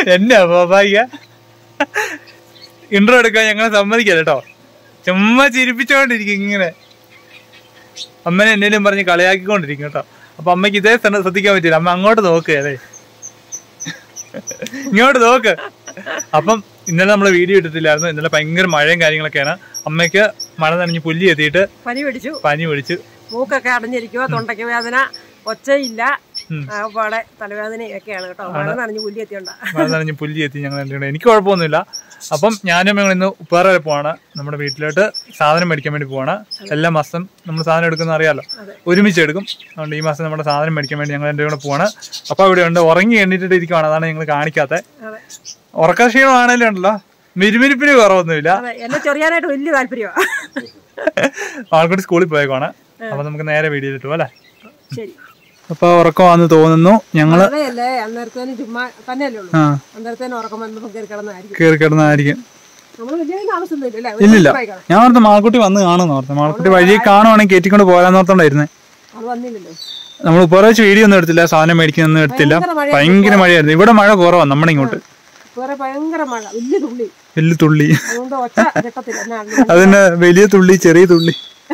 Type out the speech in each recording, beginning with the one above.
എന്നാ സ്വാഭാവിക ഇൻട്രോ എടുക്കാൻ ഞങ്ങളെ സമ്മതിക്കല്ല കേട്ടോ ചുമ്മാ ചിരിപ്പിച്ചോണ്ടിരിക്കും ഇങ്ങനെ അമ്മനെ എന്നേലും പറഞ്ഞ് കളിയാക്കിക്കൊണ്ടിരിക്കും കേട്ടോ അപ്പൊ അമ്മയ്ക്ക് ഇതേ സ്ഥലം ശ്രദ്ധിക്കാൻ പറ്റില്ല അമ്മ അങ്ങോട്ട് നോക്കുകയല്ലേ ഇങ്ങോട്ട് നോക്ക് അപ്പം ഇന്നലെ നമ്മൾ വീഡിയോ ഇട്ടിട്ടില്ലായിരുന്നു ഇന്നലെ ഭയങ്കര മഴയും കാര്യങ്ങളൊക്കെയാണ് അമ്മയ്ക്ക് മഴ നനഞ്ഞ് പുല്ലി എത്തിയിട്ട് പനി പിടിച്ചു പനി പിടിച്ച് മൂക്കൊക്കെ അടഞ്ഞിരിക്കുക തൊണ്ടയ്ക്ക് വേദന ഒച്ചയില്ല ഉം. പാടെ തലവേദനയൊക്കെയാണ് കേട്ടോ മഴ നനഞ്ഞ് പുല്ലി എത്തിയോണ്ടാ മഴ നനഞ്ഞ് പുല്ലി എത്തി ഞങ്ങൾ എന്തുകൊണ്ട് എനിക്ക് കുഴപ്പമൊന്നുമില്ല അപ്പം ഞാനും ഞങ്ങൾ ഇന്ന് ഉപ്പാറ വരെ പോവാണ് നമ്മുടെ വീട്ടിലോട്ട് സാധനം മേടിക്കാൻ വേണ്ടി പോവാണ് എല്ലാ മാസം നമ്മൾ സാധനം എടുക്കുന്ന അറിയാലോ ഒരുമിച്ച് എടുക്കും അതുകൊണ്ട് ഈ മാസം നമ്മുടെ സാധനം മേടിക്കാൻ വേണ്ടി ഞങ്ങൾ എൻ്റെ കൂടെ പോവാണ് അപ്പം അവിടെ ഉണ്ട് ഉറങ്ങി എണ്ണീറ്റിട്ട് ഇരിക്കുവാണ് അതാണ് ഞങ്ങൾ കാണിക്കാത്തത് അതെ ഉറക്ക ക്ഷീണമാണെങ്കിലും ഉണ്ടല്ലോ മിരുമിരിപ്പിന് കുറവൊന്നുമില്ല അതെ എന്നെ ചൊറിയാനായിട്ട് വലിയ താല്പര്യമാണ് ആൾക്കൂടി സ്കൂളിൽ പോയേക്കാണ് അപ്പൊ നമുക്ക് നേരെ വീഡിയോയിലിട്ടു അല്ലേ ശരി അപ്പൊ ഉറക്കമാന്ന് തോന്നുന്നു ഞങ്ങള് മഴയല്ലേ അന്നേരത്തേന് ചുമ്മാ തന്നെയല്ലേ ഉള്ളൂ ആ അന്നേരത്തേന് ഉറക്കം വന്നപ്പോൾ കയറി കിടന്നായിരിക്കും കയറി കിടന്നായിരിക്കും നമ്മൾ വലിയ താമസമൊന്നുമില്ല ഇല്ലില്ല അല്ലേ ഞാൻ ഓർത്ത് മാൾക്കുട്ടി വന്ന് കാണുന്നു ഓർത്ത് മാൾക്കുട്ടി വഴി കാണുവാണെങ്കിൽ കയറ്റിക്കൊണ്ട് പോരാന്നോർത്തോണ്ടായിരുന്നേ അത് വന്നില്ലല്ലോ നമ്മൾ ഇപ്പൊ വെച്ച് വീഡിയോ ഒന്നും എടുത്തില്ല സാധനം മേടിക്കുന്നൊന്നും എടുത്തില്ല ഭയങ്കര മഴയായിരുന്നു. ഭയങ്കര മഴയായിരുന്നു ഇവിടെ മഴ കുറവാണ് നമ്മുടെ ഇങ്ങോട്ട് വേറെ ഭയങ്കര മഴ വലിയ തുള്ളി വലിയ തുള്ളി അതുകൊണ്ട് ഒച്ച കിട്ടത്തില്ല എന്നാ അതിന് വലിയ തുള്ളി ചെറിയ തുള്ളി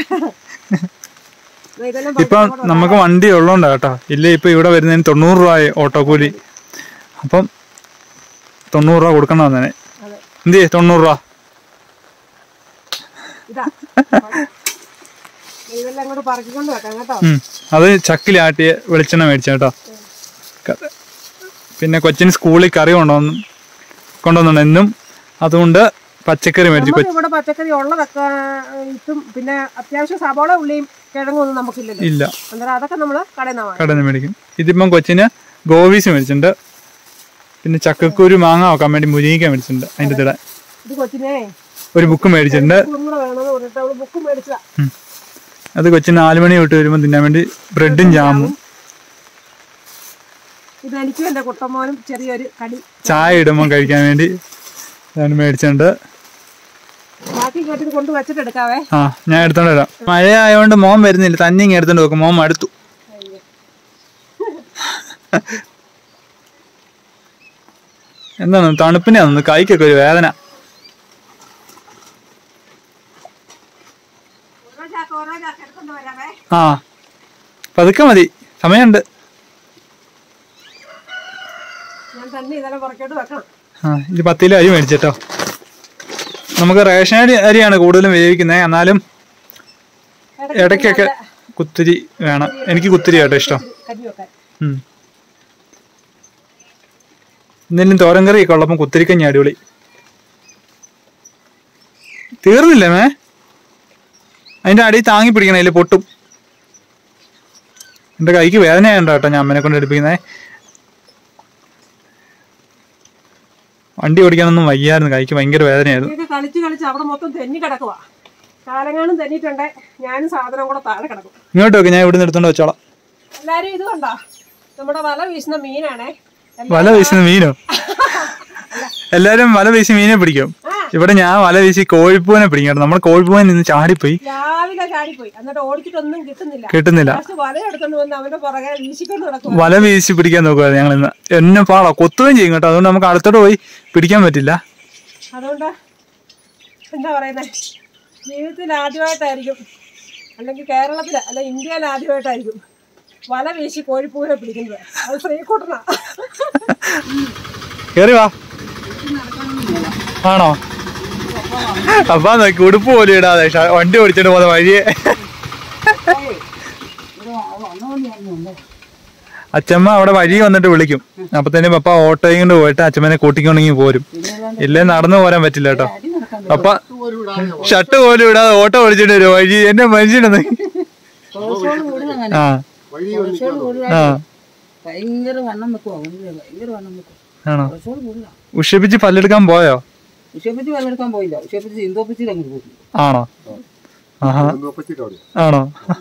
ഇതെല്ലാം ഇപ്പം നമുക്ക് വണ്ടി ഉള്ളോണ്ടാ കേട്ടോ ഇല്ല ഇപ്പൊ ഇവിടെ വരുന്നതിന് തൊണ്ണൂറ് രൂപ ഓട്ടോ കൂലി അപ്പം തൊണ്ണൂറ് രൂപ കൊടുക്കണം തന്നെ അതെ എന്ത് ചെയ്യ് തൊണ്ണൂറ് രൂപ ഇതാ ഇതെല്ലാം അങ്ങോട്ട് പറക്കിക്കൊണ്ട് വെക്കാം കേട്ടോ ഉം. അത് ചക്കിലാട്ടിയ വെളിച്ചെണ്ണ മേടിച്ച കേട്ടോ ക- പിന്നെ കൊച്ചിന് സ്കൂളിൽ കറി കൊണ്ടുവന്നു കൊണ്ടുവന്നുണ്ട് എന്നും അതുകൊണ്ട് പച്ചക്കറി മേടിച്ചു നമുക്ക് ഇവിടെ പച്ചക്കറി ഉള്ളതൊക്കെ ഇട്ടും പിന്നെ അത്യാവശ്യം സവാള ഉള്ളിയും കിഴങ്ങും ഒന്നും നമുക്കില്ലല്ലോ ഇല്ല അന്നേരം അതൊക്കെ നമ്മൾ കടയിൽ നിന്നാണ് കടയിൽ നിന്ന് മേടിക്കും ഇതിപ്പം കൊച്ചിന് ഗോവീസ് മേടിച്ചിട്ടുണ്ട് പിന്നെ ചക്കക്കുരു മാങ്ങ വെക്കാൻ വേണ്ടി മുരിങ്ങിക്ക മേടിച്ചിട്ടുണ്ട് അതിൻ്റെ ഇതിടെ ഇത് കൊച്ചിനെ ഒരു ബുക്ക് മേടിച്ചിട്ടുണ്ട് ബുക്കും കൂടെ വേണമെന്ന് പറഞ്ഞിട്ട് അവള് ബുക്ക് മേടിച്ചതാ ഉം. അത് കൊച്ചിന് നാല് മണി തൊട്ട് വരുമ്പോൾ തിന്നാൻ വേണ്ടി ബ്രെഡും ജാമും ഇത് എനിക്കും എൻ്റെ കുട്ടമ്മോനും ചെറിയൊരു കടി ചായ ഇടുമ്പോൾ കഴിക്കാൻ വേണ്ടി ഞാൻ മേടിച്ചിട്ടുണ്ട് ബാക്കി കേട്ടിട്ട് കൊണ്ട് വെച്ചിട്ട് എടുക്കാവേ ആ ഞാൻ എടുത്തോണ്ട് വരാം മഴ ആയതുകൊണ്ട് മോൻ വരുന്നില്ല തന്നെ ഇങ്ങനെ എടുത്തോണ്ട് വെക്കും മോൻ മടുത്തു എന്താണ് തണുപ്പിനാന്ന് കൈക്കൊക്കെ ഒരു വേദന ഓരോ ചാക്ക് ഓരോ ചാക്ക് എടുക്കൊണ്ട് വരാവേ ആ പതുക്കെ മതി സമയമുണ്ട് ഞാൻ തന്നെ ഇതെല്ലാം പുറത്തോട്ട് വെക്കണം ആ ഇത് പത്ത് കിലോ അരി മേടിച്ചിട്ടോ നമുക്ക് റേഷൻ അരി അരിയാണ് കൂടുതലും വേവിക്കുന്നത് എന്നാലും ഇടയ്ക്കൊക്കെ കുത്തിരി വേണം എനിക്ക് കുത്തിരി കേട്ടോ ഇഷ്ടം കഞ്ഞി വെക്കാൻ ഉം. എന്തെങ്കിലും തോരൻ കറിയൊക്കെ ഉള്ളപ്പം കുത്തിരിക്കഞ്ഞി അടിപൊളി തീർന്നില്ലേ മേ അതിന്റെ അടി താങ്ങി പിടിക്കണം അതിൽ പൊട്ടും എന്റെ കൈക്ക് വേദനയുണ്ടോ കേട്ടോ ഞാൻ അമ്മനെ കൊണ്ട് എടുപ്പിക്കുന്നേ വണ്ടി ഓടിക്കാനൊന്നും വയ്യായിരുന്നു കൈക്ക് ഭയങ്കര വേദനയായിരുന്നു ഇതൊക്കെ കളിച്ച് കളിച്ച് അവിടെ മൊത്തം തെന്നി കിടക്കുവാ കാലങ്ങാനും തെന്നിട്ടുണ്ട് ഞാനും സാധനം കൂടെ താഴെ കിടക്കും ഇങ്ങോട്ട് വെക്ക് ഞാൻ ഇവിടുന്ന് എടുത്തോണ്ട് വെച്ചോളാം എല്ലാരും ഇത് കണ്ടോ നമ്മുടെ വല വീശുന്ന മീനാണേ വല വീശുന്ന മീനോ എല്ലാരും വല വീശി മീനെ പിടിക്കും ആ. ഇവിടെ ഞാൻ വല വീശി കോഴിപ്പൂവിനെ പിടിക്കണം നമ്മൾ കോഴിപ്പൂവൻ നിന്ന് ചാടിപ്പോയി രാവിലെ ചാടിപ്പോയി എന്നിട്ട് ഓടിച്ചിട്ടൊന്നും കിട്ടുന്നില്ല കിട്ടുന്നില്ല ലാസ്റ്റ് വല എടുത്തോണ്ട് വന്ന് അവന്റെ പുറകെ വീശിക്കൊണ്ട് നടക്കും വല വീശി പിടിക്കാൻ നോക്കുക ഞങ്ങൾ ഇന്ന് എന്നെ പാടാ കൊത്തുകയും ചെയ്യും കേട്ടോ അതുകൊണ്ട് നമുക്ക് അടുത്തോട്ട് പോയി പിടിക്കാൻ പറ്റില്ല അതുകൊണ്ട് എന്താ പറയുന്നേ ജീവിതത്തിൽ ആദ്യമായിട്ടായിരിക്കും അല്ലെങ്കിൽ കേരളത്തിൽ അല്ല ഇന്ത്യയിൽ ആദ്യമായിട്ടായിരിക്കും വല വീശി കോഴിപ്പൂരെ പിടിക്കുന്നത് അത് ശ്രീകുട്ടനാ കേറി വാ ആണോ അപ്പൊ നോക്കി ഉടുപ്പ് പോലും ഇടാതെ ഷ- വണ്ടി ഓടിച്ചിട്ട് പോകുന്ന വഴിയെ അച്ഛമ്മ അവിടെ വഴി വന്നിട്ട് വിളിക്കും അപ്പത്തേനും പപ്പ ഓട്ടോയും കൊണ്ട് പോയിട്ട് അച്ഛമ്മനെ കൂട്ടിക്കൊണ്ടെങ്കിൽ പോരും ഇല്ലേ നടന്നു പോരാൻ പറ്റില്ല കേട്ടോ പപ്പ ഷർട്ട് പോലും ഇടാതെ ഓട്ടോ ഓടിച്ചിട്ട് വരും വഴി എന്നെ മനുഷ്യനെന്ന് ആ ആ ഭയങ്കര വണ്ണം വെക്കുവാ ഭയങ്കര വണ്ണം വെക്കും ആണോ കുറച്ചുകൂടി കൂടുതലാ ഉഷപ്പിച്ച് പല്ലെടുക്കാൻ പോയോ ഉഷപ്പത്തി വെള്ളമെടുക്കാൻ പോയില്ല ഉഷപ്പത്തി സിന്തോപ്പത്തി അങ്ങ് പോയി ആണോ ആഹാ ആണോ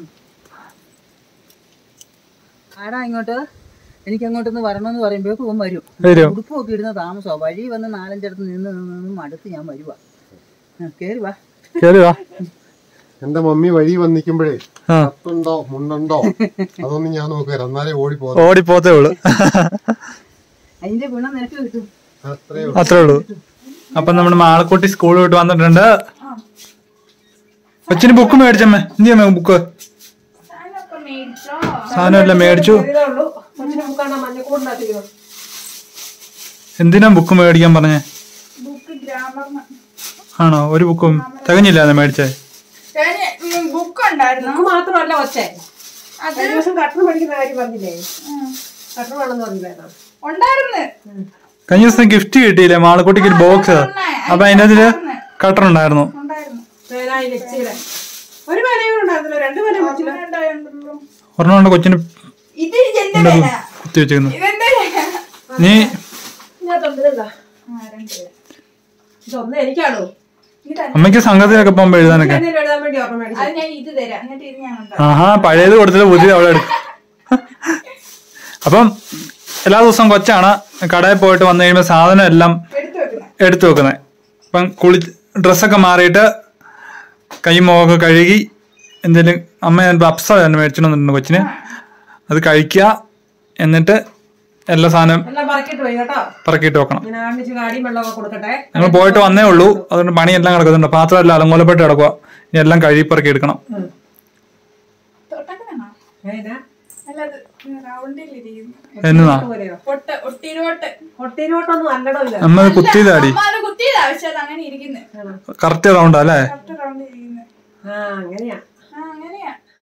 ആടാ ഇങ്ങോട്ട് എനിക്ക് അങ്ങോട്ടൊന്ന് വരണമെന്ന് പറയുമ്പോഴേക്കും ഇവൻ വരും വരും ഉടുപ്പൊക്കെ ഇടുന്ന താമസമാണ് വഴി വന്ന് നാലഞ്ചിടത്ത് നിന്ന് നിന്ന് നിന്ന് മടുത്ത് ഞാൻ വരുവാ ആ, കേറി വാ കേറി വാ എന്റെ മമ്മി വഴി വന്ന് നിൽക്കുമ്പോഴേ ആ. ഷർട്ടുണ്ടോ മുണ്ടുണ്ടോ അതൊന്നും ഞാൻ നോക്കുക എന്നാലേ ഓടി പോകും ഓടിപ്പോത്തേ ഉള്ളു അതിന്റെ ഗുണം നിനക്ക് കിട്ടും അത്രയോ അത്രേ ഉള്ളൂ അപ്പൊ നമ്മുടെ മാളക്കുട്ടി സ്കൂൾ വിട്ട് വന്നിട്ടുണ്ട് കൊച്ചിന് ബുക്ക് മേടിച്ചമ്മേ എന്തിയമ്മേ ബുക്ക് സാധനമൊക്കെ മേടിച്ചോ സാധനം എല്ലാം മേടിച്ചു ഇതേ ഉള്ളൂ കൊച്ചിന് ബുക്കാണ് മഞ്ഞക്കൂടിനകത്തിരിക്കുന്നത് എന്തിനാ ബുക്ക് മേടിക്കാൻ പറഞ്ഞേ ബുക്ക് ഗ്രാമർ ആണോ ഒരു ബുക്കും തികഞ്ഞില്ലാതെ മേടിച്ചേ ബുക്ക് ഉണ്ടായിരുന്നു നമുക്ക് മാത്രമല്ല കൊച്ചേ അത് കഴിഞ്ഞ ദിവസം കട്ടർ മേടിക്കുന്ന കാര്യം പറഞ്ഞില്ലേ കട്ടർ വേണമെന്ന് പറഞ്ഞില്ലായിരുന്നോ ഉണ്ടായിരുന്നു കഴിഞ്ഞ ദിവസം ഗിഫ്റ്റ് കിട്ടിയില്ലേ മാളക്കുട്ടിക്ക് ഒരു ബോക്സ് അപ്പൊ അതിന്റെ അതില് കട്ടർ ഉണ്ടായിരുന്നു ഉണ്ടായിരുന്നു പേനായി ലെക്സിയുടെ ഒരു പേനയും കൂടെ ഉണ്ടായിരുന്നല്ലോ രണ്ട് പേന മേടിച്ചില്ല ഉണ്ടായിരുന്നു. ഒരെണ്ണം കൊണ്ട് കൊച്ചിന് ഇത് എന്റെ പേന കുത്തി വെച്ചേക്കുന്നു ഇതെന്റെ പേന. നീ ഇതിനകത്തുണ്ട് ഇതെന്താ ആ, രണ്ട് പേന. ഇതൊന്ന് എനിക്കാണോ ഇതാ. അമ്മയ്ക്ക് സംഘത്തിലൊക്കെ പോകുമ്പോ എഴുതാനൊക്കെ എന്നെ എഴുതാൻ വേണ്ടി ഓർമ്മ മേടിച്ചു അത് ഞാൻ ഇത് തരാം എന്നിട്ട് ഇത് ഞാൻ ഉണ്ടാക്കാം ആഹാ പഴയത് കൊടുത്തിട്ട് പുതിയ അവിടെ എടുക്കും അപ്പം എല്ലാ ദിവസവും കൊച്ചാണ് കടയിൽ പോയിട്ട് വന്നു കഴിയുമ്പോൾ സാധനം എല്ലാം എടുത്തു വെക്കുന്നത് എടുത്തു വെക്കുന്നത് ഇപ്പം കുളി ഡ്രസ്സൊക്കെ മാറിയിട്ട് കൈ മുഖമൊക്കെ കഴുകി എന്തെങ്കിലും അമ്മ അപ്സ തന്നെ മേടിച്ചിട്ടുണ്ട് കൊച്ചിന് അത് കഴിക്കുക എന്നിട്ട് എല്ലാ സാധനം എല്ലാം പറക്കിട്ട് പോയി കേട്ടോ പറക്കിയിട്ട് വെക്കണം ഞാൻ ആണ്ടിച്ച് കാടിയും വെള്ളമൊക്കെ കൊടുക്കട്ടെ ഞങ്ങൾ പോയിട്ട് വന്നേ ഉള്ളൂ അതുകൊണ്ട് പണിയെല്ലാം കിടക്കുന്നുണ്ട് പാത്രമെല്ലാം അലങ്കോലപ്പെട്ട് കിടക്കുക ഇനി എല്ലാം കഴുകി പറക്കി എടുക്കണം തൊട്ടൊക്കെ വേണോ ഏതാ അല്ല അത് റൗണ്ടിൽ ഇരിക്കുന്നു എന്നതാ പോലെയോ പൊട്ട് ഒട്ടിരുവോട്ട് ഒട്ടിനോട്ടൊന്നും അല്ലടോ ഇത് നമ്മ കുത്തിയതാടി അമ്മ അത് കുത്തിയതാ പക്ഷെ അത് അങ്ങനെ ഇരിക്കുന്നത് കറക്റ്റ് റൗണ്ടാ അല്ലേ കറക്റ്റ് റൗണ്ടിൽ ഇരിക്കുന്നത് ആ അങ്ങനെയാ ആ അങ്ങനെയാ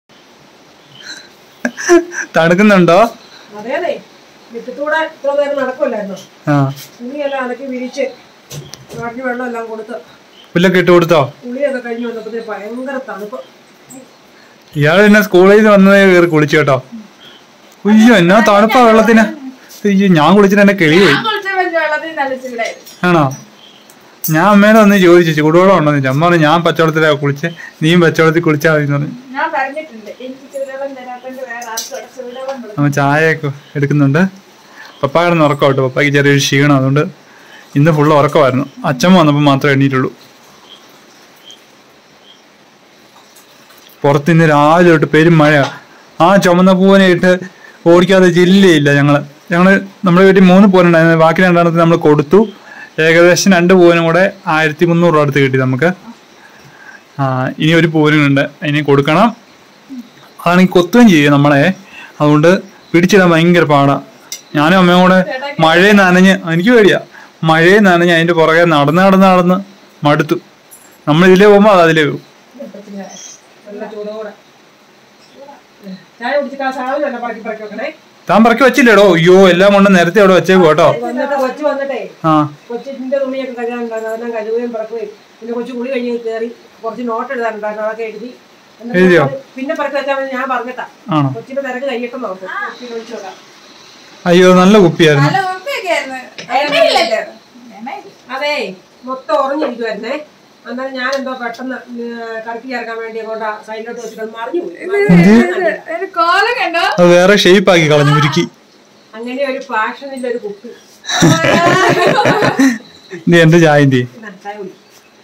തണുക്കുന്നുണ്ടോ അതെ അതെ മുറ്റത്തൂടെ ഇത്ര നേരം നടക്കുമല്ലായിരുന്നോ ആ തുണിയെല്ലാം അടക്കി വിരിച്ച് നാട്ടിന് വെള്ളം എല്ലാം കൊടുത്ത് പുല്ലൊക്കെ ഇട്ട് കൊടുത്തോ ഉള്ളിയൊക്കെ കഴിഞ്ഞ് വന്നപ്പോഴത്തേ ഭയങ്കര തണുപ്പ് ഇയാൾ പിന്നെ സ്കൂളിൽ നിന്ന് വന്നതേ കയറി കുളിച്ചു കേട്ടോ അയ്യോ എന്നാ തണുപ്പാ വെള്ളത്തിന് അയ്യോ ഞാൻ കുളിച്ചിട്ട് എന്റെ കിളി പോയി ഞാൻ കുളിച്ച വെള്ളത്തിൽ നല്ല ചൂടായിരുന്നു ആണോ ഞാൻ അമ്മേനെ ഒന്ന് ചോദിച്ചു ചൂടുവെള്ളം ഉണ്ടോ എന്ന് ചോദിച്ചു. അമ്മ പറഞ്ഞു ഞാൻ പച്ചവെള്ളത്തിലാ കുളിച്ച് നീയും പച്ചവെള്ളത്തിൽ കുളിച്ചാൽ മതി എന്ന് പറഞ്ഞു ഞാൻ പറഞ്ഞിട്ടുണ്ട് എനിക്ക് ചൂടുവെള്ളം തരാത്തോണ്ട് വേറെ ആർക്കും ഇവിടെ ചൂടുവെള്ളം കൊടുക്കും അമ്മ ചായയൊക്കെ എടുക്കുന്നുണ്ട് പപ്പ കിടന്ന് ഉറക്കം കേട്ടോ പപ്പയ്ക്ക് ചെറിയൊരു ക്ഷീണം അതുകൊണ്ട് ഇന്ന് ഫുള്ള് ഉറക്കമായിരുന്നു അച്ഛമ്മ വന്നപ്പോൾ മാത്രമേ എണ്ണീറ്റുള്ളൂ പുറത്ത് ഇന്ന് രാവിലെ തൊട്ട് പെരും മഴ ആ ചുമന്ന പൂവനെ ഇട്ട് ഓടിക്കാതെ ജില്ലയില്ല ഞങ്ങള് ഞങ്ങള് നമ്മുടെ വീട്ടിൽ മൂന്ന് പൂവനുണ്ടായിരുന്നു ബാക്കി രണ്ടെണ്ണത്തിന് നമ്മൾ കൊടുത്തു ഏകദേശം രണ്ട് പൂവനും കൂടെ ആയിരത്തി മുന്നൂറ് രൂപ അടുത്ത് കിട്ടി നമുക്ക് ആ ഇനി ഒരു പൂവനുണ്ട് അതിനെ കൊടുക്കണം അതാണെങ്കിൽ കൊത്തുകയും ചെയ്യും നമ്മളെ അതുകൊണ്ട് പിടിച്ചിടാൻ ഭയങ്കര പാടാ ഞാനും അമ്മയും കൂടെ മഴയെ നനഞ്ഞ് എനിക്ക് പേടിയാ മഴയെ നനഞ്ഞ് അതിന്റെ പുറകെ നടന്ന് നടന്ന് നടന്ന് മടുത്തു നമ്മൾ ഇതിലേ പോകുമ്പോൾ അത് അതിലേ പോകും നല്ല ചൂടോടെ ചായ കുടിച്ചിട്ട് ആ സാധനം തന്നെ പറക്കി പറക്കി വെക്കണേ താൻ പറക്കി വെച്ചില്ലേടോ അയ്യോ എല്ലാം കൊണ്ട് നിരത്തി അവിടെ വെച്ചേക്കും കേട്ടോ വന്നിട്ട് കൊച്ചു വന്നിട്ടേ ആ കൊച്ചിന്റെ തുണിയൊക്കെ കഴുകാനുണ്ടായിരുന്നു അതെല്ലാം കഴുകുകയും പറക്കുകയും പിന്നെ കൊച്ചു കുളി കഴിഞ്ഞ് കയറി കുറച്ച് നോട്ട് എഴുതാനുണ്ടായിരുന്നു അതൊക്കെ എഴുതി എന്നിട്ട് എഴുതിയോ? പിന്നെ പറക്കി വെച്ചാൽ മതി ഞാൻ പറഞ്ഞിട്ടാ ആണോ കൊച്ചിന്റെ തിരക്ക് കഴിയട്ടെ നോക്കും കൊച്ചിനെ വിളിച്ചു നോക്കാം അയ്യോ നല്ല കുപ്പിയായിരുന്നു നല്ല ഉറപ്പൊക്കെ ആയിരുന്നു എണ്ണയില്ലല്ലോ എണ്ണയില്ല അതെ മൊത്തം ഉറങ്ങിയിരിക്കുവായിരുന്നേ അന്നേരം ഞാൻ എന്തോ പെട്ടെന്ന് കറക്കി ചേർക്കാൻ വേണ്ടി അങ്ങോട്ട് സൈഡിലോട്ട് വെച്ചിട്ട് മറിഞ്ഞു പോയി ഒരു കോലം കണ്ടോ അത് വേറെ ഷേപ്പ് ആക്കി കളഞ്ഞു ഉരുക്കി അങ്ങനെ ഒരു ഫാഷനിൽ ഒരു കുപ്പി ഇത് എന്റെ ചായ എന്തി ഇതാ, ചായ കുടി.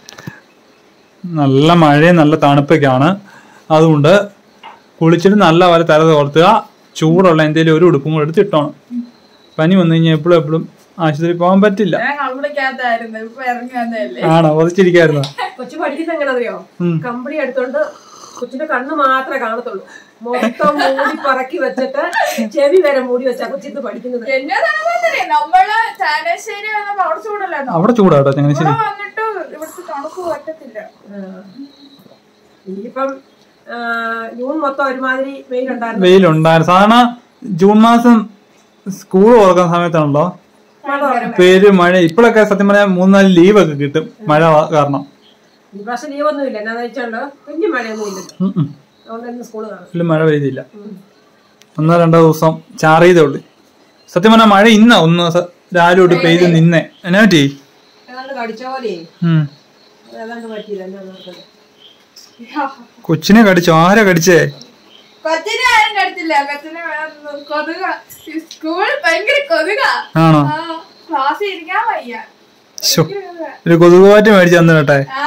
നല്ല മഴയും നല്ല തണുപ്പൊക്കെയാണ് അതുകൊണ്ട് കുളിച്ചിട്ട് നല്ല പോലെ തല തോർത്തുക ചൂടുള്ള എന്തെങ്കിലും ഒരു ഉടുപ്പും കൂടെ എടുത്ത് ഇട്ടോണം പനി വന്നു കഴിഞ്ഞാൽ എപ്പോഴും എപ്പോഴും ആശുപത്രി പോകാൻ പറ്റില്ല ഞാൻ കമ്പിളിക്കകത്തായിരുന്നു ഇപ്പൊ ഇറങ്ങി വന്നതല്ലേ ആണോ ഒതിച്ചിരിക്കായിരുന്നു കൊച്ചു പഠിക്കുന്ന എങ്ങനെ അറിയോ ഉം. കമ്പിളി എടുത്തോണ്ട് കൊച്ചിന്റെ കണ്ണ് മാത്രമേ കാണത്തുള്ളൂ മൊത്തം മൂടി പറക്കി വെച്ചിട്ട് ചെവി വരെ മൂടി വെച്ചാ കൊച്ചിന്ന് പഠിക്കുന്നത് എന്നതാണെന്നറിയാം നമ്മള് ചാനശ്ശേരി വന്നപ്പോ അവിടെ ചൂടല്ലായിരുന്നു അവിടെ ചൂടാട്ടോ ചങ്ങനാശ്ശേരി ഇവിടെ വന്നിട്ട് ഇവിടുത്തെ തണുപ്പ് പറ്റത്തില്ല ഇനിയിപ്പം ആ, ജൂൺ മൊത്തം ഒരുമാതിരി വെയിലുണ്ടായിരുന്നു വെയിലുണ്ടായിരുന്നു സാധാരണ ജൂൺ മാസം സ്കൂൾ തുറക്കുന്ന സമയത്താണല്ലോ പേര് മഴ ഇപ്പോഴൊക്കെ സത്യം പറഞ്ഞാൽ മൂന്നാല് ലീവൊക്കെ കിട്ടും മഴ കാരണം ഈ പ്രാവശ്യം ലീവൊന്നും ഇല്ല എന്നാന്ന് വെച്ചാൽ കുഞ്ഞു മഴയൊന്നും ഇല്ല ഉം ഉം. അതുകൊണ്ട് തന്നെ സ്കൂള് കാണും ഇതില് മഴ പെയ്തില്ല ഒന്നോ രണ്ടോ ദിവസം ചാറിയതേ ഉള്ളു സത്യം പറഞ്ഞാൽ മഴ ഇന്ന ഒന്ന് സ- രാവിലെ തൊട്ട് പെയ്ത് നിന്നെ എന്നാ പറ്റി ഏതാണ്ട് കടിച്ച പോലെ ഉം. ഏതാണ്ട് പറ്റിയില്ല എന്നാ നോക്കട്ടെ കൊച്ചിനെ കടിച്ചോ ആരാ കടിച്ചേ കൊച്ചിനെ ആരും കടത്തില്ല കൊച്ചിനെ കൊതുക സ്കൂൾ ഭയങ്കര കൊതുക ആണോ ക്ലാസ്സിൽ ഇരിക്കാൻ വയ്യ ശോ, ഒരു കൊതുകുപാറ്റ് മേടിച്ചു തന്നു കേട്ടെ ആ,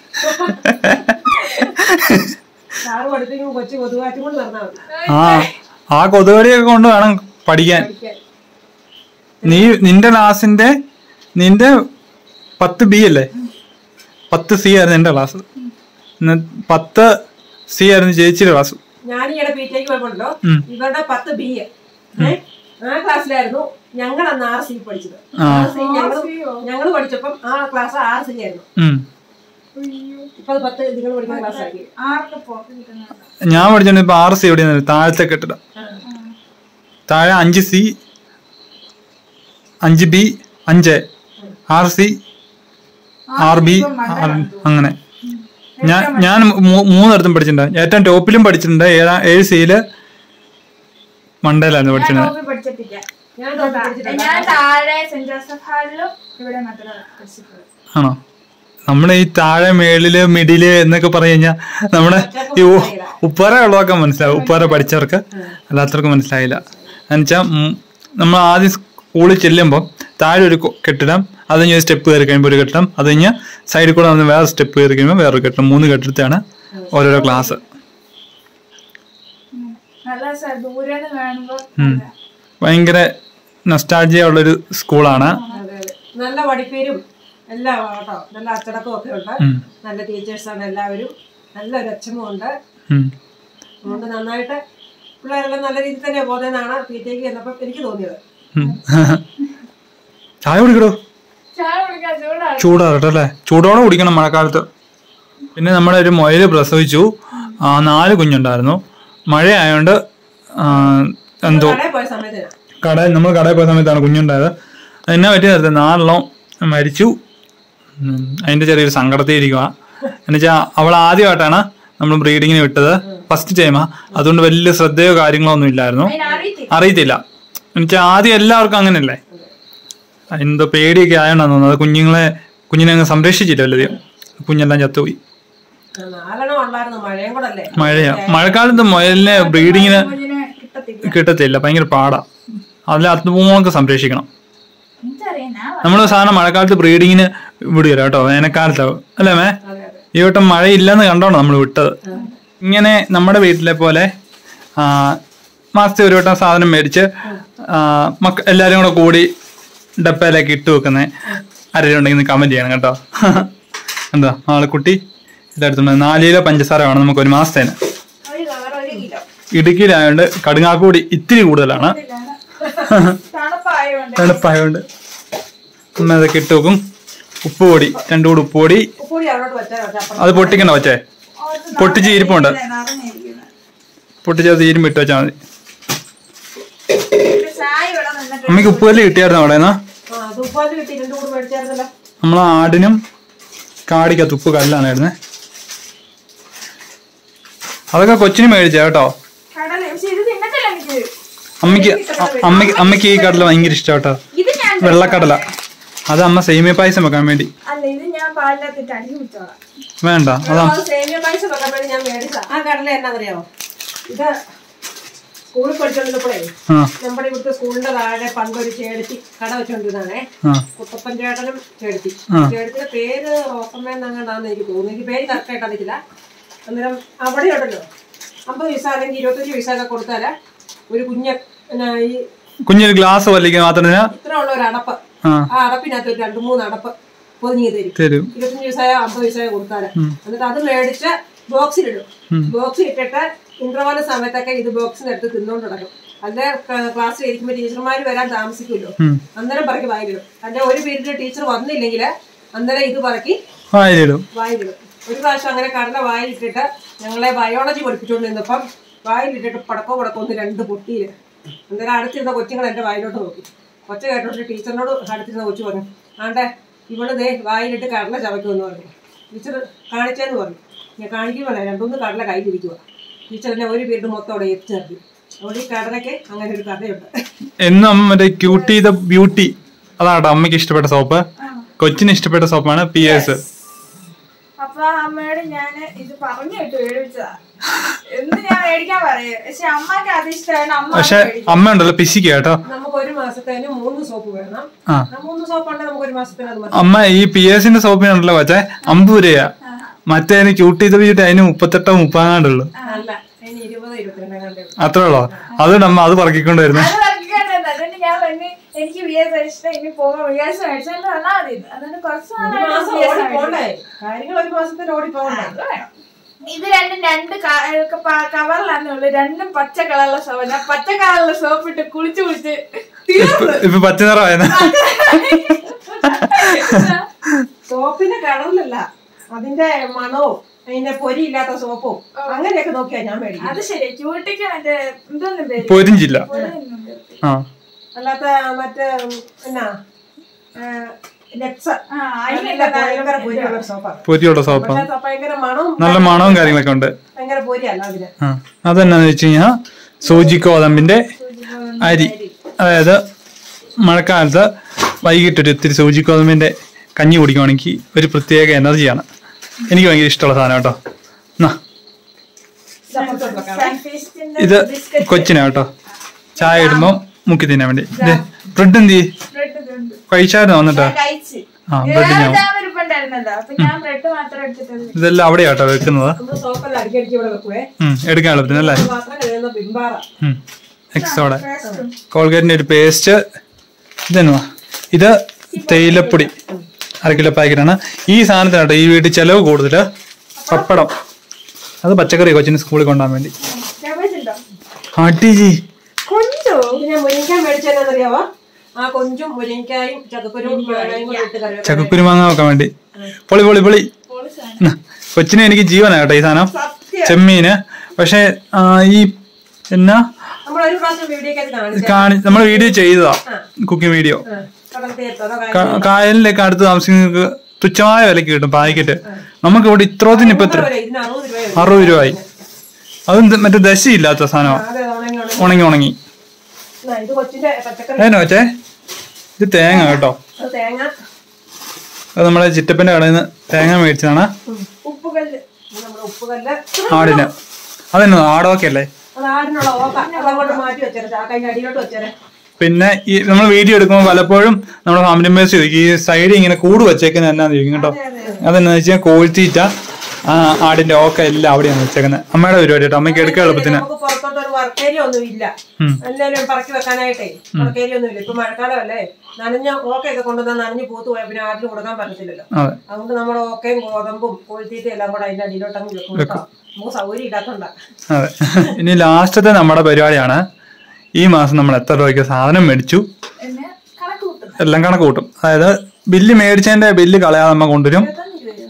സാറ് പഠിപ്പിക്കുമ്പോൾ കൊച്ചു കൊതുകാറ്റും കൊണ്ട് നടന്നാൽ മതി ആ ആ കൊതുകടിയൊക്കെ കൊണ്ട് വേണം പഠിക്കാൻ നീ നിന്റെ ക്ലാസിന്റെ നിന്റെ പത്ത് ബി അല്ലേ പത്ത് സി ആയിരുന്നു എന്റെ ക്ലാസ് ഇന്ന് പത്ത് സി ആയിരുന്നു ചേച്ചിയുടെ ക്ലാസ് ഞാൻ ഈയിടെ പി ടിക്ക് പോയപ്പോഴല്ലോ ഉം. ഇവരുടെ പത്ത് ബി എ ആ ക്ലാസ്സിലായിരുന്നു ഞങ്ങൾ അന്ന് ആർ സി പഠിച്ചത് ആ. ആർ സി ഞങ്ങൾ ഞങ്ങൾ പഠിച്ചപ്പം ആ ക്ലാസ് ആർ സി ആയിരുന്നു ഉം. ഇപ്പൊ അത് പത്ത് നിങ്ങൾ പഠിക്കുന്ന ക്ലാസ് ആക്കി ആർക്ക് പോക്ക് കിട്ടുന്നുണ്ടോ ഞാൻ പഠിച്ചോണ്ട് ഇപ്പൊ ആറ് സി എവിടെയാണ് താഴത്തെ കെട്ടിടം താഴെ അഞ്ച് സി അഞ്ച് ബി അഞ്ച് ആറ് സി ആർ ബി അങ്ങനെ ഞാൻ ഞാൻ മൂ- മൂന്നിടത്തും പഠിച്ചിട്ടുണ്ട് ഏറ്റവും ടോപ്പിലും പഠിച്ചിട്ടുണ്ട് ഏഴാ ഏഴ് സിയില് മണ്ടയിലായിരുന്നു പഠിച്ചിരുന്നത് ടോപ്പിൽ പഠിച്ചിട്ടില്ല ഞാൻ ടോപ്പിൽ പഠിച്ചിട്ടുണ്ട്. ഞാൻ താഴെ സെന്റ് ജോസഫ് ഹാളിലും ഇവിടെ മാത്രമേ പഠിച്ചിട്ടുള്ളൂ ആണോ നമ്മുടെ ഈ താഴെ മേളില് മിഡില് എന്നൊക്കെ പറഞ്ഞു കഴിഞ്ഞാൽ നമ്മുടെ ഈ ഉ- ഉപ്പാര ഉള്ളതൊക്കെ മനസ്സിലാവും ഉപ്പാര പഠിച്ചവർക്ക് അല്ലാത്തവർക്ക് മനസ്സിലായില്ല എന്നുവെച്ചാൽ നമ്മൾ ആദ്യം സ്കൂളിൽ ചെല്ലുമ്പോൾ താഴെ ഒരു കൊ- കെട്ടിടം അത് കഴിഞ്ഞ് ഒരു സ്റ്റെപ്പ് കയറി കഴിയുമ്പോൾ ഒരു കെട്ടിടം അത് കഴിഞ്ഞ് സൈഡിൽ കൂടെ വന്ന് വേറെ സ്റ്റെപ്പ് കയറി കഴിയുമ്പോൾ വേറൊരു കെട്ടിടം മൂന്ന് കെട്ടിടത്താണ് ഓരോരോ ക്ലാസ് നല്ല സ- ദൂരെന്ന് കാണുമ്പോ ഭയങ്കര നൊസ്റ്റാൾജിയ ഉള്ളൊരു സ്കൂളാണ് അതെ, അതെ. നല്ല പഠിപ്പേരും എല്ലാം കേട്ടോ നല്ല അച്ചടക്കവും ഒക്കെ ഉണ്ട് ഉം. നല്ല ടീച്ചേഴ്സാണ് എല്ലാവരും നല്ലൊരു അച്ഛനും ഉണ്ട് ഉം. അതുകൊണ്ട് നന്നായിട്ട് പിള്ളേരെല്ലാം നല്ല രീതിയിൽ തന്നെ പോകുന്നതെന്നാണ് പി ടിക്ക് ചെന്നപ്പോൾ എനിക്ക് തോന്നിയത് ഉം. ചായ കുടിക്കടോ ചായ കുടിക്കാൻ ചൂടാണ് ചൂടാറട്ടെ അല്ലേ ചൂടോടെ കുടിക്കണം മഴക്കാലത്ത് പിന്നെ നമ്മുടെ ഒരു മുയല് പ്രസവിച്ചു ആ, നാല് കുഞ്ഞുണ്ടായിരുന്നു മഴയായോണ്ട് ആ, എന്തോ കടയിൽ പോയ സമയത്ത് കടയിൽ നമ്മൾ കടയിൽ പോയ സമയത്താണ് കുഞ്ഞുണ്ടായത് എന്നാ പറ്റിയ നേരത്തെ നാലെണ്ണം മരിച്ചു ഉം, അതിന്റെ ചെറിയൊരു സങ്കടത്തിയിരിക്കുക എന്നുവെച്ചാൽ അവൾ ആദ്യമായിട്ടാണ് നമ്മൾ ബ്രീഡിങ്ങിന് വിട്ടത് ഫസ്റ്റ് ടൈമാ അതുകൊണ്ട് വലിയ ശ്രദ്ധയോ കാര്യങ്ങളോ ഒന്നും ഇല്ലായിരുന്നു അതിന് അറിയത്തില്ല അറിയത്തില്ല എന്നുവെച്ചാൽ ആദ്യം എല്ലാവർക്കും അങ്ങനെയല്ലേ എന്തോ പേടിയൊക്കെ ആയോണ്ടാന്ന് തോന്നുന്നത് അത് കുഞ്ഞുങ്ങളെ കുഞ്ഞിനെ അങ്ങ് സംരക്ഷിച്ചില്ല വല്ലതും കുഞ്ഞെല്ലാം ചത്തുപോയി നാലെണ്ണം ഉണ്ടായിരുന്നു മഴയും കൂടെ അല്ലേ മഴയാ മഴക്കാലത്ത് മുയലിനെ ബ്രീഡിങ്ങിന് കുഞ്ഞിനെ കിട്ടത്തില്ല കിട്ടത്തില്ല ഭയങ്കര പാടാ അതിൽ അതുപോലെ സംരക്ഷിക്കണം എനിക്കറിയാം ഞാൻ നമ്മൾ സാധാരണ മഴക്കാലത്ത് ബ്രീഡിങ്ങിന് വിടുകയില്ല കേട്ടോ വേനൽക്കാലത്ത് അല്ലേ മേ അതെ അതെ ഈ വട്ടം മഴയില്ലെന്ന് കണ്ടോണ്ട് നമ്മൾ വിട്ടത് ഇങ്ങനെ നമ്മുടെ വീട്ടിലെ പോലെ ആ, മാസത്തിൽ ഒരു വട്ടം സാധനം മേടിച്ച് ആ, മക്ക എല്ലാവരും കൂടെ കൂടി ഡപ്പയിലേക്ക് ഇട്ട് വെക്കുന്നത് ആരെങ്കിലും ഉണ്ടെങ്കിൽ കമന്റ് ചെയ്യണം കേട്ടോ എന്താ ആളെ കുട്ടി ഇതെടുത്തുണ്ട് നാല് കിലോ പഞ്ചസാര വേണം നമുക്ക് ഒരു മാസത്തേന് ഒരു കവർ ഒരു കിലോ ഇടുക്കിയിലായതുകൊണ്ട് കടുങ്ങാക്കൂടി ഇത്തിരി കൂടുതലാണ് തണുപ്പായോണ്ട് തണുപ്പായതുകൊണ്ട് അമ്മ അതൊക്കെ ഇട്ട് വെക്കും ഉപ്പ് പൊടി രണ്ടു കൂടി ഉപ്പ് പൊടി ഉപ്പുകൂടി അവിടോട്ട് വെച്ചാൽ മതി അപ്പുറം അത് പൊട്ടിക്കണ്ട വച്ചേ പൊട്ടിച്ച് ഇരിപ്പുണ്ട് നിറഞ്ഞിരിക്കുന്നത് പൊട്ടിച്ചത് തീരുമ്പോ ഇട്ട് വെച്ചാൽ മതി ചായ ഇവിടെ നിന്നിട്ട് അമ്മയ്ക്ക് ഉപ്പുകല്ല് കിട്ടിയായിരുന്നു അവിടെ നിന്ന് ആ അത് ഉപ്പാല് കിട്ടി രണ്ടു കൂടി മേടിച്ചായിരുന്നല്ലോ നമ്മൾ ആടിനും കാടിക്കകത്ത് ഉപ്പ് കല്ലാണായിരുന്നേ അതൊക്കെ കൊച്ചിന് മേടിച്ച കേട്ടോ കടല പക്ഷെ ഇത് തിന്നത്തില്ല എനിക്ക് അമ്മയ്ക്ക് അ- അമ്മയ്ക്ക് അമ്മയ്ക്ക് ഈ കടല ഭയങ്കര ഇഷ്ടം കേട്ടോ ഇത് ഞാൻ വെള്ളക്കടല അത് അമ്മ സേമിയ പായസം വെക്കാൻ വേണ്ടി അല്ല ഇത് ഞാൻ പാലിനകത്തിട്ട് അടിച്ചു കുടിച്ചോളാം വേണ്ട അതാ അത് സേമിയ പായസം വെക്കാൻ വേണ്ടി ഞാൻ മേടിച്ച ആ കടല എന്നാന്നറിയാമോ ഇത് സ്കൂളിൽ പഠിച്ചോണ്ടിരുന്നപ്പോഴേ ആ നമ്മുടെ ഇവിടുത്തെ സ്കൂളിന്റെ താഴെ പണ്ടൊരു ചേടത്തി കട വെച്ചോണ്ടിരുന്നാണേ ആ കുട്ടപ്പൻ ചേട്ടനും ചേടത്തി ആ. ചേടത്തിന്റെ പേര് റോസമ്മ എന്നങ്ങാണ്ടാന്ന് എനിക്ക് തോന്നുന്നു എനിക്ക് പേര് കറക്റ്റ് ആയിട്ട് അറിയില്ല അന്നേരം അവിടെ ഉണ്ടല്ലോ അമ്പത് പൈസ അല്ലെങ്കിൽ ഇരുപത്തഞ്ച് പൈസ ഒക്കെ കൊടുത്താല് ഒരു കുഞ്ഞ പിന്നെ ഈ കുഞ്ഞൊരു ഗ്ലാസ് വലിക്കുക മാത്രമേ ഇത്ര ഉള്ള ഒരു അടപ്പ് ആ ആ അടപ്പിനകത്ത് ഒരു രണ്ട് മൂന്ന് അടപ്പ് പൊതിഞ്ഞ് തരും തരും ഇരുപത്തഞ്ച് പൈസയോ അമ്പത് പൈസയോ കൊടുത്താല് എന്നിട്ട് അത് മേടിച്ച് ബോക്സിലിടും ബോക്സിൽ ഇട്ടിട്ട് ഇന്റർവെൽ സമയത്തൊക്കെ ഇത് ബോക്സിനെടുത്ത് തിന്നോണ്ട് നടക്കും അല്ലെ ക്ലാസ്സിൽ ഇരിക്കുമ്പോൾ ടീച്ചർമാർ വരാൻ താമസിക്കുമല്ലോ അന്നേരം പറക്കി വായിലിടും അല്ലെ ഒരു പീരീഡിൽ ടീച്ചർ വന്നില്ലെങ്കിൽ അന്നേരം ഇത് പറക്കി വായിലിടും വായിലിടും ഒരു പ്രാവശ്യം അങ്ങനെ കടല വായിലിട്ടിട്ട് ഞങ്ങളെ ബയോളജി പഠിപ്പിച്ചുകൊണ്ട് നിന്നപ്പം വായിലിട്ടിട്ട് പടക്കോ പടക്കോ ഒന്ന് രണ്ട് പൊട്ടിയില് അന്നേരം അടുത്തിരുന്ന കൊച്ചുങ്ങൾ എന്റെ വായിലോട്ട് നോക്കി കൊച്ച കേട്ടോട്ട് ടീച്ചറിനോട് അടുത്തിരുന്ന കൊച്ചു പറഞ്ഞു ആണ്ടെ ഇവള് ദേ വായിലിട്ട് കടല ചവയ്ക്കുമെന്ന് പറഞ്ഞു ടീച്ചർ കാണിച്ചേന്ന് പറഞ്ഞു ഞാൻ കാണിക്കുമല്ല രണ്ടുമൂന്ന് കടല കയ്യിലിരിക്കുക ടീച്ചർ എന്നെ ഒരു പീരീഡ് മൊത്തം അവിടെ എത്തിച്ചേർത്തി അതുകൊണ്ട് ഈ കടലയ്ക്ക് അങ്ങനെ ഒരു കഥയുണ്ട് എന്നും അമ്മ മറ്റേ ക്യൂട്ടി ദ ബ്യൂട്ടി അതാണ് കേട്ടോ അമ്മയ്ക്ക് ഇഷ്ടപ്പെട്ട സോപ്പ് കൊച്ചിന് ഇഷ്ടപ്പെട്ട സോപ്പാണ് പി എസ് അപ്പൊ അമ്മയോട് ഞാൻ ഇത് പറഞ്ഞു കേട്ടു മേടിച്ചതാ എന്ന് ഞാൻ മേടിക്കാൻ പറയും പക്ഷെ അമ്മക്ക് അത് ഇഷ്ടമാണ് അമ്മ അത് പക്ഷെ മേടിക്കും. അമ്മ ഉണ്ടല്ലോ പിശിക്ക് കേട്ടോ നമുക്ക് ഒരു മാസത്തേന് മൂന്ന് സോപ്പ് വേണം ആ ആ മൂന്ന് സോപ്പ് ഉണ്ടെങ്കിൽ നമുക്ക് ഒരു മാസത്തേന് അത് മതി അമ്മ ഈ പി എസിന്റെ സോപ്പിനുണ്ടല്ലോ കൊച്ചേ അമ്പത് രൂപയാ മറ്റേ ക്യൂട്ടി ദ ബ്യൂട്ടി അതിന് മുപ്പത്തെട്ടോ മുപ്പതാണ്ടുള്ളൂ അല്ല അതിന് ഇരുപത് ഇരുപത്തിരണ്ട് കണ്ടേ ഉള്ളൂ. അത്രേ ഉള്ളോ അതുകൊണ്ട് അമ്മ അത് പറക്കിക്കൊണ്ട് വരുന്നേ അത് വർക്കിക്കാണ്ട് അതുകൊണ്ട് ഞാൻ ഇനി എനിക്ക് വി എസ് അടിച്ചിട്ട് ഇനി പോകുമ്പോ വി എസ് അടിച്ചോണ്ട് വന്നാൽ മതി അതുകൊണ്ട് കുറച്ച് ഒരു നാളായിട്ട് മാസം VS ഓടി മേടിച്ചു. പോണ്ടേ കാര്യങ്ങൾ ഒരു മാസത്തിൽ ഓടി പോകണ്ടേ അത് വേണം. ഇത് രണ്ടും രണ്ട് കവറിലാണ് ഉള്ളു രണ്ടും പച്ച കളറുള്ള സോപ്പ് ഞാൻ പച്ച കളറുള്ള സോപ്പ് ഇട്ട് കുളിച്ച് കുളിച്ച് തീർന്നു ഇപ്പൊ പച്ച നിറമായെന്ന് സോപ്പിന്റെ കളറിലല്ല അതിന്റെ മണവും അതിന്റെ പൊരി ഇല്ലാത്ത സോപ്പും അങ്ങനെയൊക്കെ നോക്കിയാ ഞാൻ മേടിക്കും അത് ശരി ക്യൂട്ടിക്ക് മറ്റേ ഇതൊന്നും പേര് പൊരിഞ്ചില്ല പൊടിയൊന്നും ആ അല്ലാത്ത മറ്റേ ഉം, എന്നാ ലെക്സ ആ, അതിനൊക്കെ ഭയങ്കര പൊരിയുള്ള സോപ്പാണ് പൊരിയുള്ള സോപ്പാ പക്ഷെ അത് ഭയങ്കര മണവും നല്ല മണവും കാര്യങ്ങളൊക്കെ ഉണ്ട് ഭയങ്കര പൊരിയല്ല അതിന് ആ അതെന്നാന്ന് വെച്ച് കഴിഞ്ഞാൽ സൂചി ഗോതമ്പിന്റെ അരി അതായത് മഴക്കാലത്ത് വൈകിട്ടൊരു ഇത്തിരി സൂചി ഗോതമ്പിന്റെ കഞ്ഞി കുടിക്കുവാണെങ്കിൽ ഒരു പ്രത്യേക എനർജിയാണ് എനിക്ക് ഭയങ്കര ഇഷ്ടമുള്ള സാധനം കേട്ടോ എന്നാ ഇതപ്പുറത്തോട്ട് വെക്കാം. സൺഫീസ്റ്റിന്റെ ഇത് കൊച്ചിനാ കേട്ടോ ചായ ഇടുമ്പോൾ മുക്കി തിന്നാൻ വേണ്ടി ബ്രെഡ് എന്ത് ചെയ്യ്? ബ്രെഡ് ഇതുണ്ട്. കഴിച്ചായിരുന്നോ വന്നിട്ടാ ഞാൻ കഴിച്ച് ആ ബ്രെഡ് ഞാൻ ഇരിപ്പുണ്ടായിരുന്നല്ലോ അപ്പൊ ഞാൻ ബ്രെഡ് മാത്രം എടുത്തിട്ടുള്ളൂ ഇതെല്ലാം അവിടെയാ കേട്ടോ വെക്കുന്നത് നമ്മള് സോപ്പെല്ലാം അടിക്കടിക്ക് ഇവിടെ വെക്കുവേ ഉം, എടുക്കാൻ എളുപ്പത്തിന് അല്ലേ പാത്രം കഴിയുന്ന ബിംബാറ എക്സോടെ കോൾഗേറ്റിന്റെ ഒരു പേസ്റ്റ് ഇതെന്നുവാ ഇത് തേയിലപ്പൊടി അര കിലോ പാക്കറ്റാണ് ഈ സാധനത്തിന് കേട്ടോ ഈ വീട്ടിൽ ചെലവ് കൂടുതല് പപ്പടം അത് പച്ചക്കറി കൊച്ചിന് സ്കൂളിൽ കൊണ്ടുപോകാൻ വേണ്ടി ക്യാബേജ് ഉണ്ടോ ആട്ടിജി കൊഞ്ചോ ഇത് ഞാൻ മുരിങ്ങയ്ക്കാൻ മേടിച്ചതെന്നറിയാവോ ആ കൊഞ്ചും മുരിങ്ങയ്ക്കായും ചക്കക്കുരും മുളകായും കൂടി ഇട്ട് കറി വെക്കാം. ചക്കക്കുരു മാങ്ങ വെക്കാൻ വേണ്ടി പൊളി പൊളി പൊളി ഉം. കൊച്ചിന് എനിക്ക് ജീവനാ കേട്ടോ ഈ സാധനം ചെമ്മീന് പക്ഷെ ആ, ഈ എന്നാ നമ്മൾ ഒരു പ്രാവശ്യം വീഡിയോക്കകത്ത് കാണിച്ചു കാണി നമ്മൾ വീഡിയോ ചെയ്തതാ കുക്കിംഗ് വീഡിയോ കടൽ തീർത്തതോ ക- കായലിലേക്ക് അടുത്ത് താമസിക്കുന്നവർക്ക് തുച്ഛമായ വിലക്ക് കിട്ടും പാക്കറ്റ് നമുക്ക് ഇവിടെ ഇത്രത്തിന് ഇപ്പൊ എത്ര ഇതിന് അറുപത് രൂപ അറുപത് രൂപയായി അതും ഇത് മറ്റേ ദശയില്ലാത്ത സാധനമാണ് അതെ ഉണങ്ങി ഉണങ്ങി ഉണങ്ങി ഉണങ്ങി ആ, ഇത് കൊച്ചിന്റെ പച്ചക്കറി അതിനോ വെച്ചേ ഇത് തേങ്ങ കേട്ടോ അത് തേങ്ങ അത് നമ്മുടെ ചിറ്റപ്പന്റെ കടയിൽ നിന്ന് തേങ്ങ മേടിച്ചതാണ് ഉപ്പുകല്ല് ഇത് നമ്മുടെ ഉപ്പുകല്ല് ആടിന് അതെന്നോ ആടൊക്കെ അല്ലേ അത് ആടിനുള്ള ഓക്ക അതങ്ങോട്ട് മാറ്റി വെച്ചേരെ ചാക്കതിന്റെ അടിയിലോട്ട് വെച്ചേരെ പിന്നെ ഈ നമ്മൾ വീഡിയോ എടുക്കുമ്പോൾ പലപ്പോഴും നമ്മുടെ ഫാമിലി മെമ്പേഴ്സ് ചോദിക്കും ഈ സൈഡിൽ ഇങ്ങനെ കൂട് വെച്ചേക്കുന്നത് എന്നാന്ന് ചോദിക്കും കേട്ടോ അതെന്നാന്ന് വെച്ചാൽ കോഴിത്തീറ്റ ആ, ആടിന്റെ ഓക്ക എല്ലാം അവിടെയാണ് വെച്ചേക്കുന്നത് അമ്മയുടെ പരിപാടി കേട്ടോ അമ്മയ്ക്ക് എടുക്കാൻ എളുപ്പത്തിന് നമുക്ക് പുറത്തോട്ട് ഒരു വർക്കേരിയ ഒന്നും ഇല്ല ഉം. എല്ലാവരും പറക്കി വെക്കാനായിട്ടേ വർക്കേരിയ ഒന്നും ഇല്ല ഇപ്പൊ മഴക്കാലമല്ലേ നനഞ്ഞ ഓക്കയൊക്കെ കൊണ്ടുവന്നാൽ നനഞ്ഞ് പൂത്ത് പോയാൽ പിന്നെ ആട്ടിന് കൊടുക്കാൻ പറ്റത്തില്ലല്ലോ അതെ അതുകൊണ്ട് നമ്മുടെ ഓക്കയും ഗോതമ്പും കോഴിത്തീറ്റയും എല്ലാം കൂടെ അതിന്റെ അടിയിലോട്ട് അങ്ങ് വെക്കും കേട്ടോ നമുക്ക് സൗകര്യം ഇല്ലാത്തോണ്ട അതെ ഇനി ലാസ്റ്റത്തെ നമ്മുടെ പരിപാടിയാണ് ഈ മാസം നമ്മൾ എത്ര രൂപയ്ക്ക് സാധനം മേടിച്ചു എന്നെ കണക്ക് കൂട്ടുന്നു എല്ലാം കണക്ക് കൂട്ടും അതായത് ബില്ല് മേടിച്ചതിന്റെ ബില്ല് കളയാതെ നമ്മ കൊണ്ടുവരും ഇരുപത്തൊന്ന് രൂപയോ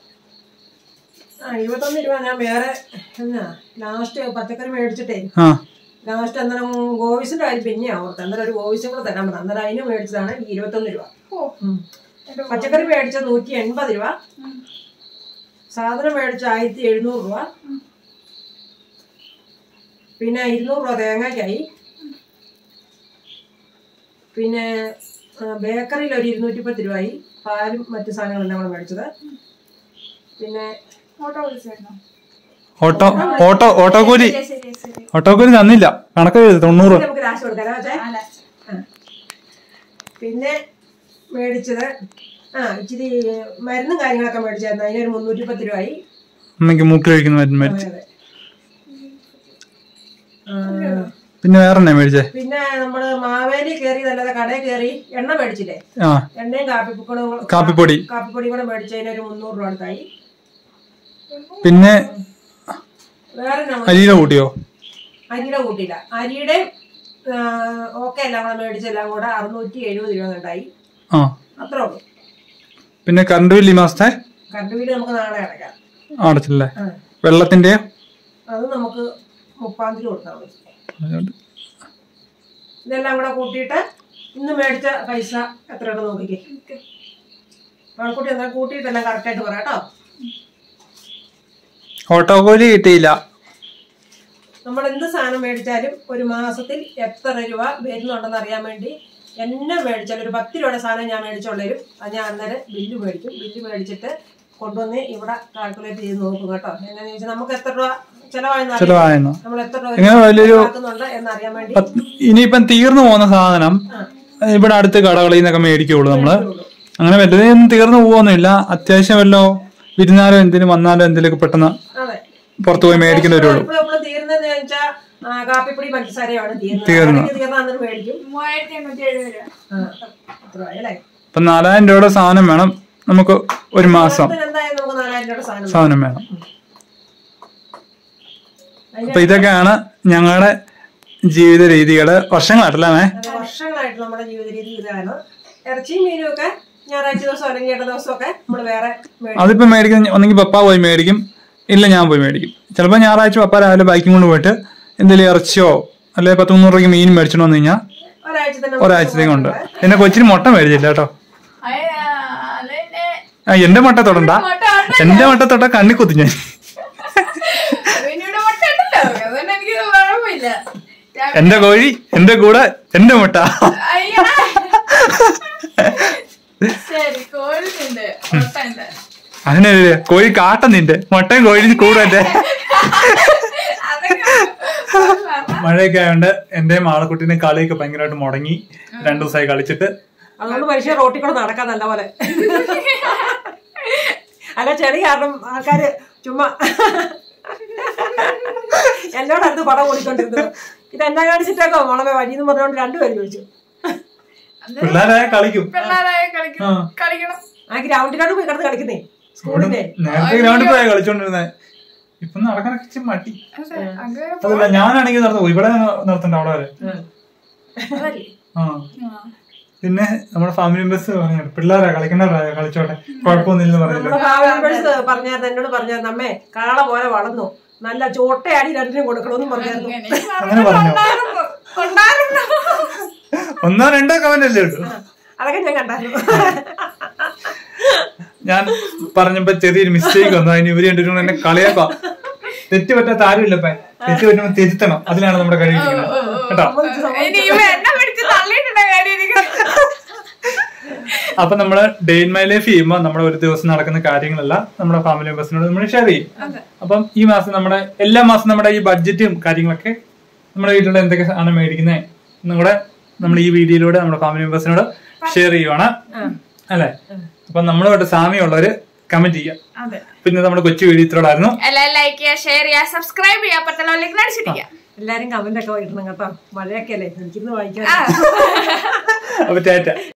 ആ ഇരുപത്തൊന്ന് രൂപ ഞാൻ വേറെ എന്നാ ലാസ്റ്റ് പച്ചക്കറി മേടിച്ചിട്ടേ ആ ലാസ്റ്റ് അന്നേരം ഗോവിസിന്റെ കാര്യം പിന്നെ ഓർത്ത് അന്നേരം ഒരു ഗോവിസും കൂടെ തരാൻ പറഞ്ഞു അന്നേരം അതിന് മേടിച്ചതാണ് ഈ ഇരുപത്തൊന്ന് രൂപ ഓ ഉം. പച്ചക്കറി മേടിച്ച നൂറ്റി എൺപത് രൂപ സാധനം മേടിച്ച ആയിരത്തി എഴുന്നൂറ് രൂപ പിന്നെ ഇരുന്നൂറ് രൂപ തേങ്ങയ്ക്കായി പിന്നെ ആ, ബേക്കറിയിൽ ഒരു ഇരുന്നൂറ്റി പത്ത് രൂപയായി പാലും മറ്റു സാധനങ്ങളെല്ലാം കൂടെ മേടിച്ചത് പിന്നെ ഫോട്ടോ വിളിച്ചായിരുന്നോ ഓട്ടോ ഓട്ടോ ഓട്ടോ കൂലി ശരി ശരി ശരി ഓട്ടോ കൂലി തന്നില്ല കണക്ക് എഴുതി തൊണ്ണൂറ് നമുക്ക് രാശി കൊടുക്കാം രാജേ ആ ലാസ്റ്റ് പിന്നെ മേടിച്ചത് ആ ഇച്ചിരി മരുന്നും കാര്യങ്ങളൊക്കെ മേടിച്ചായിരുന്നു അതിനൊരു മുന്നൂറ്റി പത്ത് രൂപയായി അമ്മയ്ക്ക് മൂക്കിൽ കഴിക്കുന്ന മരുന്ന് മേടിച്ചു അതെ. ആ, പിന്നെ വേറെ എന്നാ മേടിച്ചേ പിന്നെ നമ്മള് മാവേലി കയറി നല്ലത് കടയിൽ കയറി എണ്ണ മേടിച്ചില്ലേ ആ എണ്ണയും കാപ്പിപ്പൊടിയും കാപ്പിപ്പൊടി കാപ്പിപ്പൊടി കൂടെ മേടിച്ചതിന് ഒരു മുന്നൂറ് രൂപ അടുത്തായി പിന്നെ വേറെ നമ്മൾ അരിയില കൂട്ടിയോ അരിയുടെ കൂട്ടിയില്ല അരിയുടെ ഓക്കെ എല്ലാം കൂടെ മേടിച്ചെല്ലാം കൂടെ അറുന്നൂറ്റി എഴുപത് രൂപ കണ്ടായി ആ അത്രേ ഉള്ളൂ പിന്നെ കറണ്ട് ബില്ല് ഈ മാസത്തെ കറണ്ട് വീട് നമുക്ക് നാളെ അടയ്ക്കാം അടച്ചില്ലേ ആ. വെള്ളത്തിന്റെ അത് നമുക്ക് മുപ്പാം തീയതി കൊടുത്താൽ മതി ഇതെല്ലാം കൂടെ കൂട്ടിയിട്ട് ഇന്ന് മേടിച്ച പൈസ എത്രയാണ് നോക്കിക്കേ കണക്കൂട്ടി എന്നാൽ കൂട്ടിയിട്ടെല്ലാം കറക്റ്റായിട്ട് പറയാം കേട്ടോ ഓട്ടോ കൂലി കിട്ടിയില്ല നമ്മൾ എന്ത് സാധനം മേടിച്ചാലും ഒരു മാസത്തിൽ എത്ര രൂപ വരുന്നുണ്ടെന്ന് അറിയാൻ വേണ്ടി എന്നെ മേടിച്ചാലും ഒരു പത്ത് രൂപയുടെ സാധനം ഞാൻ മേടിച്ചോളരും അത് ഞാൻ അന്നേരം ബില്ല് മേടിക്കും ബില്ല് മേടിച്ചിട്ട് കൊണ്ടുവന്ന് ഇവിടെ കാൽക്കുലേറ്റ് ചെയ്ത് നോക്കും കേട്ടോ എന്നാന്ന് ചോദിച്ചാൽ നമുക്ക് എത്ര രൂപ ചെലവായെന്ന് അറിയാം ചെലവായെന്നോ നമ്മൾ എത്ര രൂപ ഇങ്ങനെ വലിയൊരു ആക്കുന്നുണ്ട് എന്നറിയാൻ വേണ്ടി പത്ത് ഇനിയിപ്പം തീർന്നു പോകുന്ന സാധനം ഇവിടെ അടുത്ത് കടകളിൽ നിന്നൊക്കെ മേടിക്കുള്ളൂ നമ്മള് അങ്ങനെ വലുതൊന്നും തീർന്നു പോകുന്നില്ല അത്യാവശ്യം വല്ലോ വിരുന്നാലോ എന്തിനും വന്നാലോ എന്തെങ്കിലുമൊക്കെ പെട്ടെന്ന് അതെ പുറത്തു പോയി മേടിക്കേണ്ടി വരുള്ളൂ എപ്പോഴും എപ്പോഴും തീരുന്നതെന്ന് വെച്ചാൽ ആ, കാപ്പിപ്പൊടി പഞ്ചസാരയാണ് തീർന്നു. തീർന്നത് തീർന്നാന്ന് മേടിക്കും മൂവായിരത്തി എണ്ണൂറ്റി എഴുപത് രൂപ ആ, അത്ര അല്ലേ അപ്പൊ നാലായിരം രൂപയുടെ സാധനം വേണം നമുക്ക് ഒരു മാസം ഇതിന് എന്തായാലും നമുക്ക് നാലായിരം രൂപയുടെ സാധനം സാധനം വേണം അപ്പൊ ഇതൊക്കെയാണ് ഞങ്ങളുടെ ജീവിത രീതികള് വർഷങ്ങളായിട്ടല്ലേ മേ അത് വർഷങ്ങളായിട്ട് നമ്മുടെ ജീവിത രീതി ഇതാണ് ഇറച്ചിയും മീനും ഒക്കെ ഞായറാഴ്ച ദിവസം അല്ലെങ്കിൽ ഇട ദിവസമൊക്കെ നമ്മൾ വേറെ മേടിക്കും അതിപ്പോ മേടിക്കുന്ന ഒന്നെങ്കിൽ പപ്പ പോയി മേടിക്കും ഇല്ല ഞാൻ പോയി മേടിക്കും ചിലപ്പോൾ ഞായറാഴ്ച പപ്പ രാവിലെ ബൈക്കും കൊണ്ട് പോയിട്ട് എന്തെങ്കിലും ഇറച്ചിയോ അല്ലെ പത്ത് മുന്നൂറ് രൂപയ്ക്ക് മീൻ മേടിച്ചോണ്ട് വന്നു കഴിഞ്ഞാൽ ഒരാഴ്ച തന്നെ ഒരാഴ്ചത്തേക്ക് ഉണ്ട് പിന്നെ കൊച്ചിന് മുട്ട മേടിച്ചില്ല കേട്ടോ അയ്യ, അതെന്നെ ആ എന്റെ മുട്ട തൊടണ്ട മുട്ട ഉണ്ട്. എന്റെ മുട്ട തൊട്ട കണ്ണി കുത്തി ഞാൻ പിന്നെ ഇവിടെ മുട്ട ഉണ്ടല്ലോ അതുകൊണ്ട് എനിക്ക് കുഴപ്പമില്ല രാവിലെ- എന്റെ കോഴി എന്റെ കൂടെ എന്റെ മുട്ട അയ്യോ. ശരി കോഴിണ്ട് മുട്ട ഉണ്ട് അതിനെ കോഴി കാട്ട നിന്റെ മുട്ടയും കോഴി കൂടെ എന്റെ അതൊക്കെ പറഞ്ഞ മഴയൊക്കെ ആയതുകൊണ്ട് എന്റെ മാളക്കുട്ടിനെ കളിയൊക്കെ ഭയങ്കരമായിട്ട് മുടങ്ങി രണ്ടു ദിവസമായി കളിച്ചിട്ട് അതുകൊണ്ട് മനുഷ്യർ റോട്ടിൽ കൂടെ നടക്കാൻ നല്ല പോലെ അല്ല ചെളി കാരണം ആൾക്കാര് ചുമ്മാ എന്നോടടുത്ത് പടം ഓടിക്കൊണ്ടിരുന്നത് ഇത് എന്നാ കാണിച്ചിട്ടേക്കോ മോളമേ വഴിന്ന് പറഞ്ഞുകൊണ്ട് രണ്ടുപേരും ചോദിച്ചു പിള്ളേരായ കളിക്കും പിള്ളേരായ കളിക്കണം ആ. കളിക്കണം ആ ഗ്രൗണ്ടിലോട്ട് പോയി കിടന്ന് കളിക്കുന്നേ സ്കൂളിന്റെ നേരത്തെ ഗ്രൗണ്ടിൽ പോയാ കളിച്ചോണ്ടിരുന്നേ ഇപ്പൊ നടക്കാനൊക്കെ ഇച്ചിരി മടി അതെ, അങ്ങനെ അതല്ല ഞാനാണെങ്കിൽ നടന്നു ഇവിടെ നിർത്തണ്ട അവിടെ വരെ അതല്ലേ ആ പിന്നെ നമ്മുടെ ഫാമിലി മെമ്പേഴ്സ് പറഞ്ഞു പിള്ളേരാ കളിക്കണ്ടവരാ കളിച്ചോട്ടെ കുഴപ്പമൊന്നുമില്ലെന്ന് പറഞ്ഞില്ല നമ്മുടെ ഫാമിലി മെമ്പേഴ്സ് പറഞ്ഞായിരുന്നു എന്നോട് പറഞ്ഞായിരുന്നു അമ്മേ കാള പോലെ വളർന്നു നല്ല ചോട്ടയാടി രണ്ടിനും കൊടുക്കണമെന്നും പറഞ്ഞായിരുന്നു അങ്ങനെ അങ്ങനെ പറഞ്ഞോ ഉണ്ടായിരുന്നു. ഉണ്ടായിരുന്നു ഒന്നോ രണ്ടോ കമന്റ് അല്ലേ ഉള്ളൂ അതൊക്കെ ഞാൻ കണ്ടായിരുന്നു ഞാൻ പറഞ്ഞപ്പോ ചെറിയൊരു മിസ്റ്റേക്ക് വന്നു അതിന് ഇവര് കണ്ടിട്ട് എന്നെ കളിയാക്കാ തെറ്റ് പറ്റാത്ത ആരുമില്ല ഇപ്പൊ തെറ്റ് പറ്റുമ്പോ തിരുത്തണം അതിലാണ് നമ്മുടെ കഴിവിരിക്കുന്നത് കേട്ടോ ഇനി ഇവ എന്നെ പിടിച്ച് തള്ളിയിട്ടുണ്ട കാര്യം എനിക്ക് അപ്പൊ നമ്മള് ഡേ ഇൻ മൈ ലൈഫ് ചെയ്യുമ്പോൾ നമ്മുടെ ഒരു ദിവസം നടക്കുന്ന കാര്യങ്ങളെല്ലാം നമ്മുടെ ഫാമിലി മെമ്പേഴ്സിനോട് നമ്മൾ ഷെയർ ചെയ്യും അപ്പം ഈ മാസം നമ്മുടെ എല്ലാ മാസം നമ്മുടെ ഈ ബഡ്ജറ്റും കാര്യങ്ങളൊക്കെ നമ്മുടെ വീട്ടിലുള്ള എന്തൊക്കെ ആണ് മേടിക്കുന്നത് നമ്മുടെ നമ്മൾ ഈ വീഡിയോയിലൂടെ നമ്മുടെ ഫാമിലി മെമ്പേഴ്സിനോട് ഷെയർ ചെയ്യുവാണ് അല്ലെ അപ്പൊ നമ്മളുമായിട്ട് സാമ്യമുള്ളവര് കമന്റ് ചെയ്യാം അതെ പിന്നെ നമ്മുടെ കൊച്ചു വീഡിയോ ഇത്രോടായിരുന്നു എല്ലാവരും ലൈക്ക് ചെയ്യുക ഷെയർ ചെയ്യുക സബ്സ്ക്രൈബ് ചെയ്യുക അപ്പുറത്തുള്ള ലിങ്ക് അടിച്ചിരിക്കുക എല്ലാരും കമന്റ് ഒക്കെ ഇടണം കേട്ടോ മഴയൊക്കെ അല്ലേ എനിക്കിന്ന് വായിക്കാൻ ആ അപ്പൊ ടാറ്റ